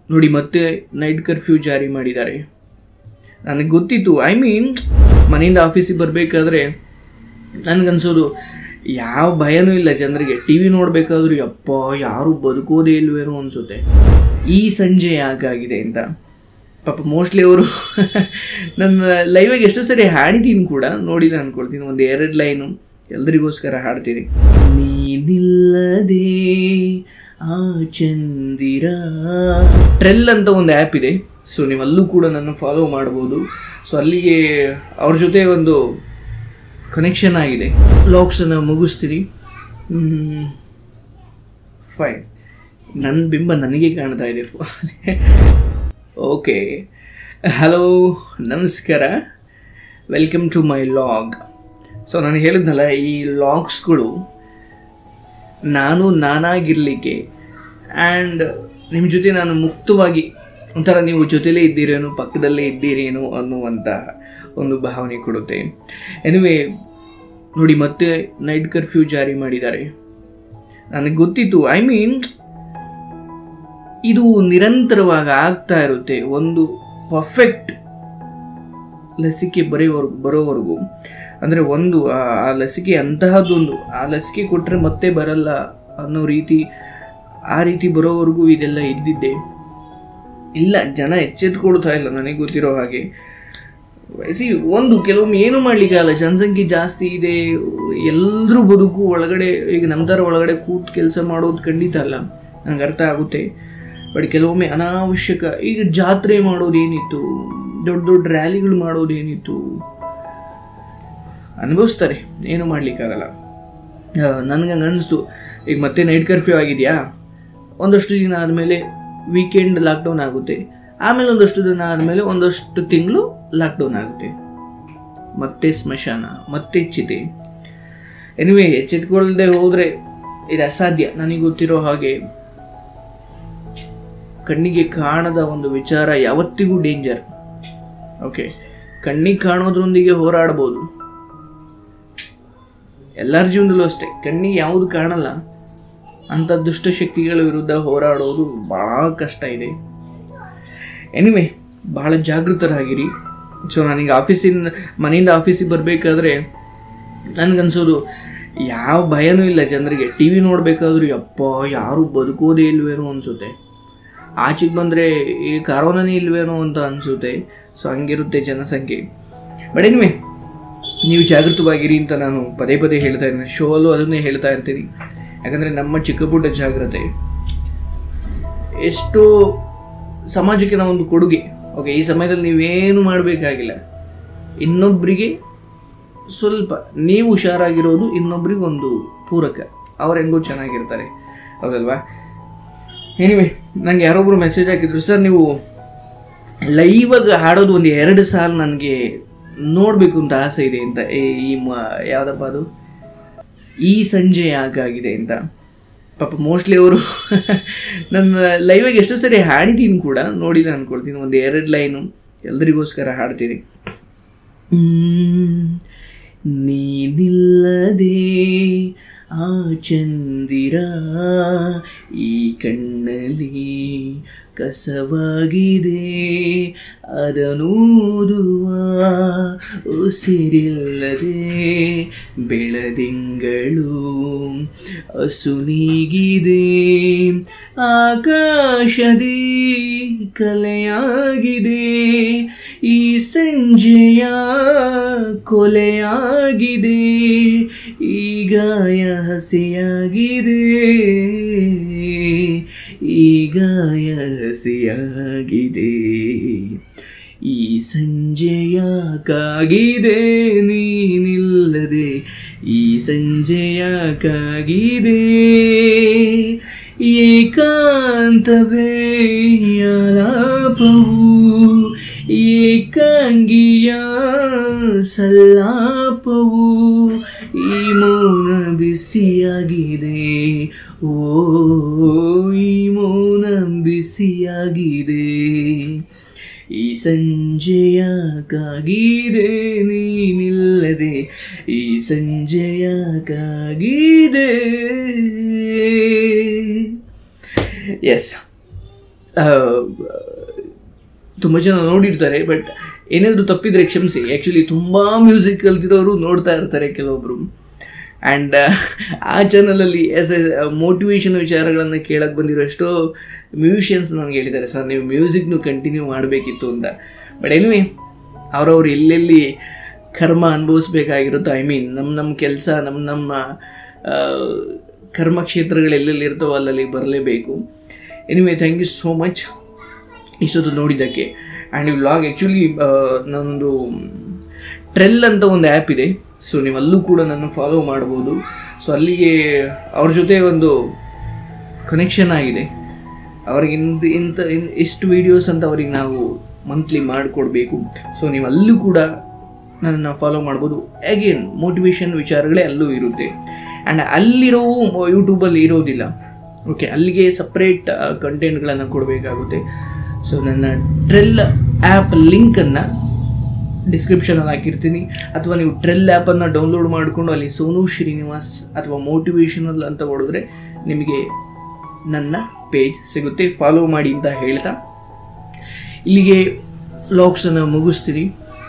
ನೋಡಿ ಮತ್ತೆ night curfew ಜಾರಿ ಮಾಡಿದ್ದಾರೆ ನನಗೆ ಗೊತ್ತಿತ್ತು ಐ ಮೀನ್ ಮನೆಯಿಂದ ಆಫೀಸಿಗೆ ಬರಬೇಕಾದ್ರೆ ನನಗನ್ಸೋದು ಯಾವ ಭಯನೂ ಇಲ್ಲ ಜನರಿಗೆ ಟಿ ವಿ ನೋಡಬೇಕಾದ್ರೂ ಯಪ್ಪ ಯಾರು ಬದುಕೋದೇ ಇಲ್ವೇನೋ ಅನಿಸುತ್ತೆ ಈ ಸಂಜೆ ಯಾಕಾಗಿದೆ ಅಂತ ಪಾಪ ಮೋಸ್ಟ್ಲಿ ಅವರು ನನ್ನ ಲೈವಾಗಿ ಎಷ್ಟೋ ಸರಿ ಹಾಡಿದ್ದೀನಿ ಕೂಡ ನೋಡಿಲ್ಲ ಅನ್ಕೊಳ್ತೀನಿ ಒಂದು ಎರಡು ಲೈನು ಎಲ್ರಿಗೋಸ್ಕರ ಹಾಡ್ತೀನಿ ನೀನಿಲ್ಲದೆ ಆ ಚಂದಿರ ಟ್ರೆಲ್ ಅಂತ ಒಂದು ಆ್ಯಪ್ ಇದೆ ಸೊ ನೀವಲ್ಲೂ ಕೂಡ ನನ್ನ ಫಾಲೋ ಮಾಡ್ಬೋದು ಸೊ ಅಲ್ಲಿಗೆ ಅವ್ರ ಜೊತೆ ಒಂದು ಕನೆಕ್ಷನ್ ಆಗಿದೆ ಲಾಕ್ಸನ್ನು ಮುಗಿಸ್ತೀನಿ ಫೈನ್ ನನ್ನ ಬಿಂಬ ನನಗೆ ಕಾಣ್ತಾ ಇದೆ ಓಕೆ ಹಲೋ ನಮಸ್ಕಾರ welcome to my vlog so ನಾನು ಹೇಳಿದ್ನಲ್ಲ ಈ ಲಾಗ್ಸ್ಗಳು ನಾನು ನಾನಾಗಿರಲಿಕ್ಕೆ ಆ್ಯಂಡ್ ನಿಮ್ಮ ಜೊತೆ ನಾನು ಮುಕ್ತವಾಗಿ ಒಂಥರ ನೀವು ಜೊತೆಲೇ ಇದ್ದೀರೇನೋ ಪಕ್ಕದಲ್ಲೇ ಇದ್ದೀರೇನೋ ಅನ್ನುವಂಥ ಒಂದು ಭಾವನೆ ಕೊಡುತ್ತೆ ಎನಿವೆ ನೋಡಿ ಮತ್ತೆ ನೈಟ್ ಕರ್ಫ್ಯೂ ಜಾರಿ ಮಾಡಿದ್ದಾರೆ ನನಗೆ ಗೊತ್ತಿತ್ತು ಐ ಮೀನ್ ಇದು ನಿರಂತರವಾಗಿ ಆಗ್ತಾ ಇರುತ್ತೆ ಒಂದು ಪರ್ಫೆಕ್ಟ್ ಲಸಿಕೆ ಬರೆಯವರೆಗೂ ಬರೋವರೆಗೂ ಅಂದರೆ ಒಂದು ಆ- ಆ ಲಸಿಕೆ ಅಂತಹದ್ದೊಂದು ಆ ಲಸಿಕೆ ಕೊಟ್ಟರೆ ಮತ್ತೆ ಬರಲ್ಲ ಅನ್ನೋ ರೀತಿ ಆ ರೀತಿ ಬರೋವರೆಗೂ ಇದೆಲ್ಲ ಇದ್ದಿದ್ದೆ ಇಲ್ಲ ಜನ ಎಚ್ಚೆತ್ಕೊಳ್ತಾ ಇಲ್ಲ ನನಗೆ ಗೊತ್ತಿರೋ ಹಾಗೆ ಸಿ ಒಂದು ಕೆಲವೊಮ್ಮೆ ಏನು ಮಾಡ್ಲಿಕ್ಕಾಗಲ್ಲ ಜನಸಂಖ್ಯೆ ಜಾಸ್ತಿ ಇದೆ ಎಲ್ಲರೂ ಬದುಕು ಒಳಗಡೆ ಈಗ ನಮ್ಮ ಥರ ಒಳಗಡೆ ಕೂತ್ ಕೆಲಸ ಮಾಡೋದು ಖಂಡಿತ ಅಲ್ಲ ನಂಗೆ ಅರ್ಥ ಆಗುತ್ತೆ ಬಟ್ ಕೆಲವೊಮ್ಮೆ ಅನಾವಶ್ಯಕ ಈಗ ಜಾತ್ರೆ ಮಾಡೋದೇನಿತ್ತು ದೊಡ್ಡ ದೊಡ್ಡ ರ್ಯಾಲಿಗಳು ಮಾಡೋದೇನಿತ್ತು ಅನುಭವಿಸ್ತಾರೆ ಏನು ಮಾಡ್ಲಿಕ್ಕಾಗಲ್ಲ ನನಗೆ ಹಂಗೆ ಅನಿಸ್ತು ಈಗ ಮತ್ತೆ ನೈಟ್ ಕರ್ಫ್ಯೂ ಆಗಿದೆಯಾ ಒಂದಷ್ಟು ದಿನ ಆದಮೇಲೆ ವೀಕೆಂಡ್ ಲಾಕ್ಡೌನ್ ಆಗುತ್ತೆ ಆಮೇಲೆ ಒಂದಷ್ಟು ದಿನ ಆದಮೇಲೆ ಒಂದಷ್ಟು ತಿಂಗಳು ಲಾಕ್ಡೌನ್ ಆಗುತ್ತೆ ಮತ್ತೆ ಸ್ಮಶಾನ ಮತ್ತೆ ಚಿತೆ ಎನಿವೆ ಎಚ್ಚೆತ್ಕೊಳ್ಳದೆ ಹೋದರೆ ಇದು ಅಸಾಧ್ಯ ನನಗೆ ಗೊತ್ತಿರೋ ಹಾಗೆ ಕಣ್ಣಿಗೆ ಕಾಣದ ಒಂದು ವಿಚಾರ ಯಾವತ್ತಿಗೂ ಡೇಂಜರ್ ಓಕೆ ಕಣ್ಣಿಗೆ ಕಾಣೋದ್ರೊಂದಿಗೆ ಹೋರಾಡ್ಬೋದು ಎಲ್ಲರ ಜೀವನದಲ್ಲೂ ಅಷ್ಟೇ ಕಣ್ಣಿಗೆ ಯಾವುದು ಕಾಣಲ್ಲ ಅಂಥ ದುಷ್ಟಶಕ್ತಿಗಳ ವಿರುದ್ಧ ಹೋರಾಡೋದು ಭಾಳ ಕಷ್ಟ ಇದೆ ಎನಿವೆ ಭಾಳ ಜಾಗೃತರಾಗಿರಿ ಸೊ ನನಗೆ ಆಫೀಸಿನ ಮನೆಯಿಂದ ಆಫೀಸಿಗೆ ಬರಬೇಕಾದ್ರೆ ನನಗನ್ಸೋದು ಯಾವ ಭಯನೂ ಇಲ್ಲ ಜನರಿಗೆ ಟಿ ವಿ ನೋಡಬೇಕಾದ್ರೂ ಯಪ್ಪ ಯಾರು ಬದುಕೋದೇ ಇಲ್ವೇನೋ ಅನಿಸುತ್ತೆ ಆಚೆಗೆ ಬಂದರೆ ಈ ಕರೋನಾನೇ ಇಲ್ವೇನೋ ಅಂತ ಅನಿಸುತ್ತೆ ಸೊ ಹಂಗಿರುತ್ತೆ ಜನಸಂಖ್ಯೆ ಬಟ್ ಎನಿವೆ ನೀವು ಜಾಗೃತವಾಗಿರಿ ಅಂತ ನಾನು ಪದೇ ಪದೇ ಹೇಳ್ತಾ ಇದ್ದೀನಿ ಶೋ ಅಲ್ಲೂ ಅದನ್ನೇ ಹೇಳ್ತಾ ಇರ್ತೀನಿ ಯಾಕಂದರೆ ನಮ್ಮ ಚಿಕ್ಕ ಪುಟ್ಟ ಜಾಗ್ರತೆ ಎಷ್ಟೋ ಸಮಾಜಕ್ಕೆ ನಾವೊಂದು ಕೊಡುಗೆ ಓಕೆ ಈ ಸಮಯದಲ್ಲಿ ನೀವೇನು ಮಾಡಬೇಕಾಗಿಲ್ಲ ಇನ್ನೊಬ್ಬರಿಗೆ ಸ್ವಲ್ಪ ನೀವು ಹುಷಾರಾಗಿರೋದು ಇನ್ನೊಬ್ರಿಗೆ ಒಂದು ಪೂರಕ ಅವ್ರು ಹೆಂಗೋ ಚೆನ್ನಾಗಿರ್ತಾರೆ ಹೌದಲ್ವಾ ಎನಿವೆ ನಂಗೆ ಯಾರೊಬ್ರು ಮೆಸೇಜ್ ಹಾಕಿದ್ರು ಸರ್ ನೀವು ಲೈವಾಗ ಹಾಡೋದು ಒಂದು ಎರಡು ಸಾಲು ನನಗೆ ನೋಡಬೇಕು ಅಂತ ಆಸೆ ಇದೆ ಅಂತ ಈ- ಈ ಮ ಯಾವುದಪ್ಪ ಅದು ಈ ಸಂಜೆ ಯಾಕಾಗಿದೆ ಅಂತ ಪಾಪ ಮೋಸ್ಟ್ಲಿ ಅವರು ನನ್ನ ಲೈವಾಗಿ ಎಷ್ಟೋ ಸರಿ ಹಾಡಿದ್ದೀನಿ ಕೂಡ ನೋಡಿಲ್ಲ ಅನ್ಕೊಳ್ತೀನಿ ಒಂದು ಎರಡು ಲೈನು ಎಲ್ರಿಗೋಸ್ಕರ ಹಾಡ್ತೀನಿ ಹ್ಮ್. ನೀನಿಲ್ಲದೆ ಆ ಚಂದಿರ ಈ ಕಣ್ಣಲ್ಲಿ ಕಸವಾಗಿದೆ ಅದನೂದುವ ಉಸಿರಿಲ್ಲದೆ ಬೆಳದಿಂಗಳು ಅಸುನೀಗಿದೆ ಆಕಾಶದಿ ಕಲೆಯಾಗಿದೆ ಈ ಸಂಜೆಯ ಕೊಲೆಯಾಗಿದೆ ಈ ಗಾಯ ಹಸಿಯಾಗಿದೆ ಈ ಗಾಯ ಹಸಿಯಾಗಿದೆ ಈ ಸಂಜೆಯ ಕಾಗಿದೆ ನೀನಿಲ್ಲದೆ ಈ ಸಂಜೆಯ ಕಾಗಿದೆ ಏಕಾಂತವೇ ಆಲಾಪವು ಏಕಾಂಗಿಯ ಸಲ್ಲಾಪವು ಈ ಮೌನ ಬಿಸಿಯಾಗಿದೆ ಓ ಈ ಮೌನ ಬಿಸಿಯಾಗಿದೆ ಈ ಸಂಜೆಯ ಕಾಗಿದೆ ನೀನಿಲ್ಲದೆ ಈ ಸಂಜೆಯ ಕಾಗಿದೆ ಎಸ್ ತುಂಬ ಜನ ನೋಡಿರ್ತಾರೆ ಬಟ್ ಏನಾದರೂ ತಪ್ಪಿದರೆ ಕ್ಷಮಿಸಿ ಆ್ಯಕ್ಚುಲಿ ತುಂಬ ಮ್ಯೂಸಿಕ್ ಕಲ್ತಿರೋರು ನೋಡ್ತಾ ಇರ್ತಾರೆ ಕೆಲವೊಬ್ಬರು ಆ್ಯಂಡ್ ಆ ಚಾನಲಲ್ಲಿ ಆಸ್ ಎ ಮೋಟಿವೇಶನ್ ವಿಚಾರಗಳನ್ನು ಕೇಳಕ್ಕೆ ಬಂದಿರೋ ಎಷ್ಟೋ ಮ್ಯೂಸಿಷಿಯನ್ಸ್ ನನಗೆ ಹೇಳಿದ್ದಾರೆ ಸರ್ ನೀವು ಮ್ಯೂಸಿಕ್ನು ಕಂಟಿನ್ಯೂ ಮಾಡಬೇಕಿತ್ತು ಅಂತ ಬಟ್ ಎನಿವೆ ಅವರವ್ರು ಎಲ್ಲೆಲ್ಲಿ ಕರ್ಮ ಅನುಭವಿಸ್ಬೇಕಾಗಿರುತ್ತೋ ಐ ಮೀನ್ ನಮ್ಮ ನಮ್ಮ ಕೆಲಸ ನಮ್ಮ ನಮ್ಮ ಆ, ಕರ್ಮ ಕ್ಷೇತ್ರಗಳು ಎಲ್ಲೆಲ್ಲಿ ಇರ್ತವೋ ಅಲ್ಲಲ್ಲಿ ಬರಲೇಬೇಕು anyway thank you so much ಇಷ್ಟೊತ್ತು ನೋಡಿದ್ದಕ್ಕೆ ಆ್ಯಂಡ್ ಈ ವ್ಲಾಗ್ ಆ್ಯಕ್ಚುಲಿ ನನ್ನದು ಟ್ರೆಲ್ ಅಂತ ಒಂದು ಆ್ಯಪ್ ಇದೆ ಸೊ ನೀವು ಅಲ್ಲೂ ಕೂಡ ನನ್ನ ಫಾಲೋ ಮಾಡ್ಬೋದು ಸೊ ಅಲ್ಲಿಗೆ ಅವ್ರ ಜೊತೆ ಒಂದು ಕನೆಕ್ಷನ್ ಆಗಿದೆ ಅವ್ರಿಗೆ ಇಂತ ಇಂಥ ಇನ್ ಇಷ್ಟು ವೀಡಿಯೋಸ್ ಅಂತ ಅವ್ರಿಗೆ ನಾವು ಮಂತ್ಲಿ ಮಾಡಿಕೊಡ್ಬೇಕು ಸೊ ನೀವು ಅಲ್ಲೂ ಕೂಡ ನನ್ನನ್ನು ಫಾಲೋ ಮಾಡ್ಬೋದು ಅಗೇನ್ ಮೋಟಿವೇಶನ್ ವಿಚಾರಗಳೇ ಅಲ್ಲೂ ಇರುತ್ತೆ ಆ್ಯಂಡ್ ಅಲ್ಲಿರೋ ಯೂಟ್ಯೂಬಲ್ಲಿ ಇರೋದಿಲ್ಲ ಓಕೆ ಅಲ್ಲಿಗೆ ಸಪ್ರೇಟ್ ಕಂಟೆಂಟ್ಗಳನ್ನು ಕೊಡಬೇಕಾಗುತ್ತೆ ಸೊ ನನ್ನ ಟ್ರೆಲ್ ಆ್ಯಪ್ ಲಿಂಕನ್ನು ಡಿಸ್ಕ್ರಿಪ್ಷನಲ್ಲಿ ಹಾಕಿರ್ತೀನಿ ಅಥವಾ ನೀವು ಟ್ರೆಲ್ ಆ್ಯಪನ್ನು ಡೌನ್ಲೋಡ್ ಮಾಡಿಕೊಂಡು ಅಲ್ಲಿ ಸೋನು ಶ್ರೀನಿವಾಸ್ ಅಥವಾ ಮೋಟಿವೇಶನಲ್ ಅಂತ ಹೊಡೆದ್ರೆ ನಿಮಗೆ ನನ್ನ ಪೇಜ್ ಸಿಗುತ್ತೆ ಫಾಲೋ ಮಾಡಿ ಅಂತ ಹೇಳ್ತಾ ಇಲ್ಲಿಗೆ ಲಾಕ್ಸನ್ನು ಮುಗಿಸ್ತೀನಿ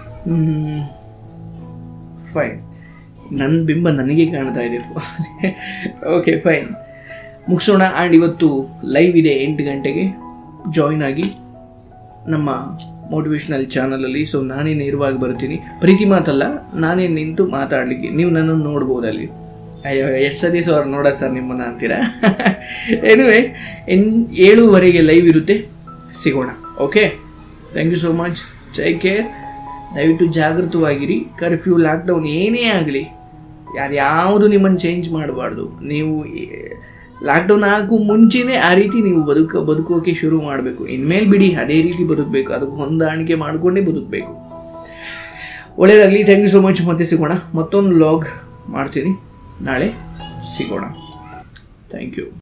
ಫೈನ್ ನನ್ನ ಬಿಂಬ ನನಗೆ ಕಾಣ್ತಾ ಇದೆ ಓಕೆ ಫೈನ್ ಮುಗಿಸೋಣ ಆ್ಯಂಡ್ ಇವತ್ತು ಲೈವ್ ಇದೆ ಎಂಟು ಗಂಟೆಗೆ ಜಾಯಿನ್ ಆಗಿ ನಮ್ಮ ಮೋಟಿವೇಶ್ನಲ್ ಚಾನಲಲ್ಲಿ ಸೊ ನಾನೇ ನೇರವಾಗಿ ಬರ್ತೀನಿ ಪ್ರೀತಿ ಮಾತಲ್ಲ ನಾನೇ ನಿಂತು ಮಾತಾಡಲಿಕ್ಕೆ ನೀವು ನನ್ನನ್ನು ನೋಡ್ಬೋದು ಅಲ್ಲಿ ಅಯ್ಯೋ ಎಷ್ಟು ಸತಿ ಸರ್ ನೋಡ ಸರ್ ನಿಮ್ಮನ್ನ ಅಂತೀರಾ ಎನಿವೆ ಎನ್ ಏಳುವರೆಗೆ ಲೈವ್ ಇರುತ್ತೆ ಸಿಗೋಣ okay thank you so much ಜೈ ಕೇರ್ ದಯವಿಟ್ಟು ಜಾಗೃತವಾಗಿರಿ ಕರ್ಫ್ಯೂ ಲಾಕ್ಡೌನ್ ಏನೇ ಆಗಲಿ ಯಾರು ಯಾವುದು ನಿಮ್ಮನ್ನು ಚೇಂಜ್ ಮಾಡಬಾರ್ದು ನೀವು ಲಾಕ್ಡೌನ್ ಆಗೋ ಮುಂಚೆನೇ ಆ ರೀತಿ ನೀವು ಬದುಕ ಬದುಕೋಕೆ ಶುರು ಮಾಡಬೇಕು ಇನ್ಮೇಲೆ ಬಿಡಿ ಅದೇ ರೀತಿ ಬದುಕಬೇಕು ಅದಕ್ಕೆ ಹೊಂದಾಣಿಕೆ ಮಾಡಿಕೊಂಡೇ ಬದುಕಬೇಕು ಒಳ್ಳೆಯದಾಗಲಿ ಥ್ಯಾಂಕ್ ಯು ಸೊ ಮಚ್ ಮತ್ತೆ ಸಿಗೋಣ ಮತ್ತೊಂದು ಲಾಗ್ ಮಾಡ್ತೀನಿ ನಾಳೆ ಸಿಗೋಣ ಥ್ಯಾಂಕ್ ಯು